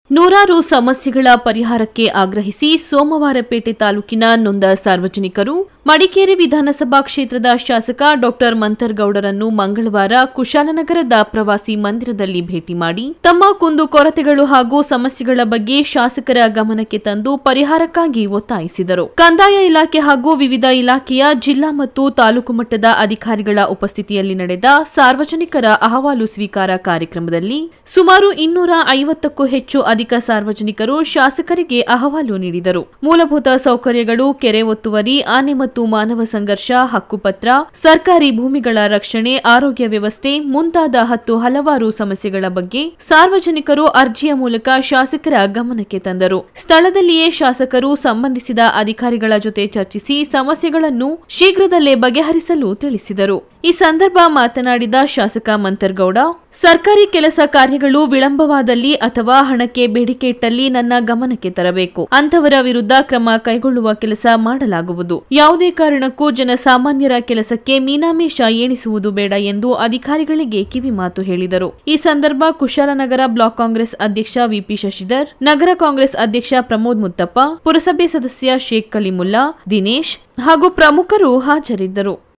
ನೂರಾರು ಸಮಸ್ಯೆಗಳ ಪರಿಹಾರಕ್ಕೆ ಆಗ್ರಹಿಸಿ ಸೋಮವಾರಪೇಟೆ ತಾಲೂಕಿನ ನೊಂದ ಸಾರ್ವಜನಿಕರು ಮಡಿಕೇರಿ ವಿಧಾನಸಭಾ ಕ್ಷೇತ್ರದ ಶಾಸಕ ಡಾಕ್ಟರ್ ಮಂತರ್ಗೌಡರನ್ನು ಮಂಗಳವಾರ ಕುಶಾಲನಗರದ ಪ್ರವಾಸಿ ಮಂದಿರದಲ್ಲಿ ಭೇಟಿ ಮಾಡಿ ತಮ್ಮ ಕುಂದು ಕೊರತೆಗಳು ಹಾಗೂ ಸಮಸ್ಯೆಗಳ ಬಗ್ಗೆ ಶಾಸಕರ ಗಮನಕ್ಕೆ ತಂದು ಪರಿಹಾರಕ್ಕಾಗಿ ಒತ್ತಾಯಿಸಿದರು ಕಂದಾಯ ಇಲಾಖೆ ಹಾಗೂ ವಿವಿಧ ಇಲಾಖೆಯ ಜಿಲ್ಲಾ ಮತ್ತು ತಾಲೂಕು ಮಟ್ಟದ ಅಧಿಕಾರಿಗಳ ಉಪಸ್ಥಿತಿಯಲ್ಲಿ ನಡೆದ ಸಾರ್ವಜನಿಕರ ಅಹವಾಲು ಸ್ವೀಕಾರ ಕಾರ್ಯಕ್ರಮದಲ್ಲಿ ಸುಮಾರು ಇನ್ನೂರ ಐವತ್ತಕ್ಕೂ ಹೆಚ್ಚು ಅಧಿಕ ಸಾರ್ವಜನಿಕರು ಶಾಸಕರಿಗೆ ಅಹವಾಲು ನೀಡಿದರು ಮೂಲಭೂತ ಸೌಕರ್ಯಗಳು ಕೆರೆ ಒತ್ತುವರಿ ಆನೆ ಮತ್ತು ಮಾನವ ಸಂಘರ್ಷ ಹಕ್ಕುಪತ್ರ ಸರ್ಕಾರಿ ಭೂಮಿಗಳ ರಕ್ಷಣೆ ಆರೋಗ್ಯ ವ್ಯವಸ್ಥೆ ಮುಂತಾದ ಹತ್ತು ಹಲವಾರು ಸಮಸ್ಯೆಗಳ ಬಗ್ಗೆ ಸಾರ್ವಜನಿಕರು ಅರ್ಜಿಯ ಮೂಲಕ ಶಾಸಕರ ಗಮನಕ್ಕೆ ತಂದರು ಸ್ಥಳದಲ್ಲಿಯೇ ಶಾಸಕರು ಸಂಬಂಧಿಸಿದ ಅಧಿಕಾರಿಗಳ ಜೊತೆ ಚರ್ಚಿಸಿ ಸಮಸ್ಯೆಗಳನ್ನು ಶೀಘ್ರದಲ್ಲೇ ಬಗೆಹರಿಸಲು ತಿಳಿಸಿದರು ಈ ಸಂದರ್ಭ ಮಾತನಾಡಿದ ಶಾಸಕ ಮಂತರ್ಗೌಡ ಸರ್ಕಾರಿ ಕೆಲಸ ಕಾರ್ಯಗಳು ವಿಳಂಬವಾದಲ್ಲಿ ಅಥವಾ ಹಣಕ್ಕೆ ಬೇಡಿಕೆ ಇಟ್ಟಲ್ಲಿ ನನ್ನ ಗಮನಕ್ಕೆ ತರಬೇಕು ಅಂತವರ ವಿರುದ್ಧ ಕ್ರಮ ಕೈಗೊಳ್ಳುವ ಕೆಲಸ ಮಾಡಲಾಗುವುದು ಯಾವುದೇ ಕಾರಣಕ್ಕೂ ಜನಸಾಮಾನ್ಯರ ಕೆಲಸಕ್ಕೆ ಮೀನಾಮೇಷ ಎಣಿಸುವುದು ಬೇಡ ಎಂದು ಅಧಿಕಾರಿಗಳಿಗೆ ಕಿವಿಮಾತು ಹೇಳಿದರು ಈ ಸಂದರ್ಭ ಕುಶಾಲನಗರ ಬ್ಲಾಕ್ ಕಾಂಗ್ರೆಸ್ ಅಧ್ಯಕ್ಷ ವಿಪಿ ಶಶಿಧರ್ ನಗರ ಕಾಂಗ್ರೆಸ್ ಅಧ್ಯಕ್ಷ ಪ್ರಮೋದ್ ಮುತ್ತಪ್ಪ ಪುರಸಭೆ ಸದಸ್ಯ ಶೇಖ್ ಕಲಿಮುಲ್ಲಾ ದಿನೇಶ್ ಹಾಗೂ ಪ್ರಮುಖರು ಹಾಜರಿದ್ದರು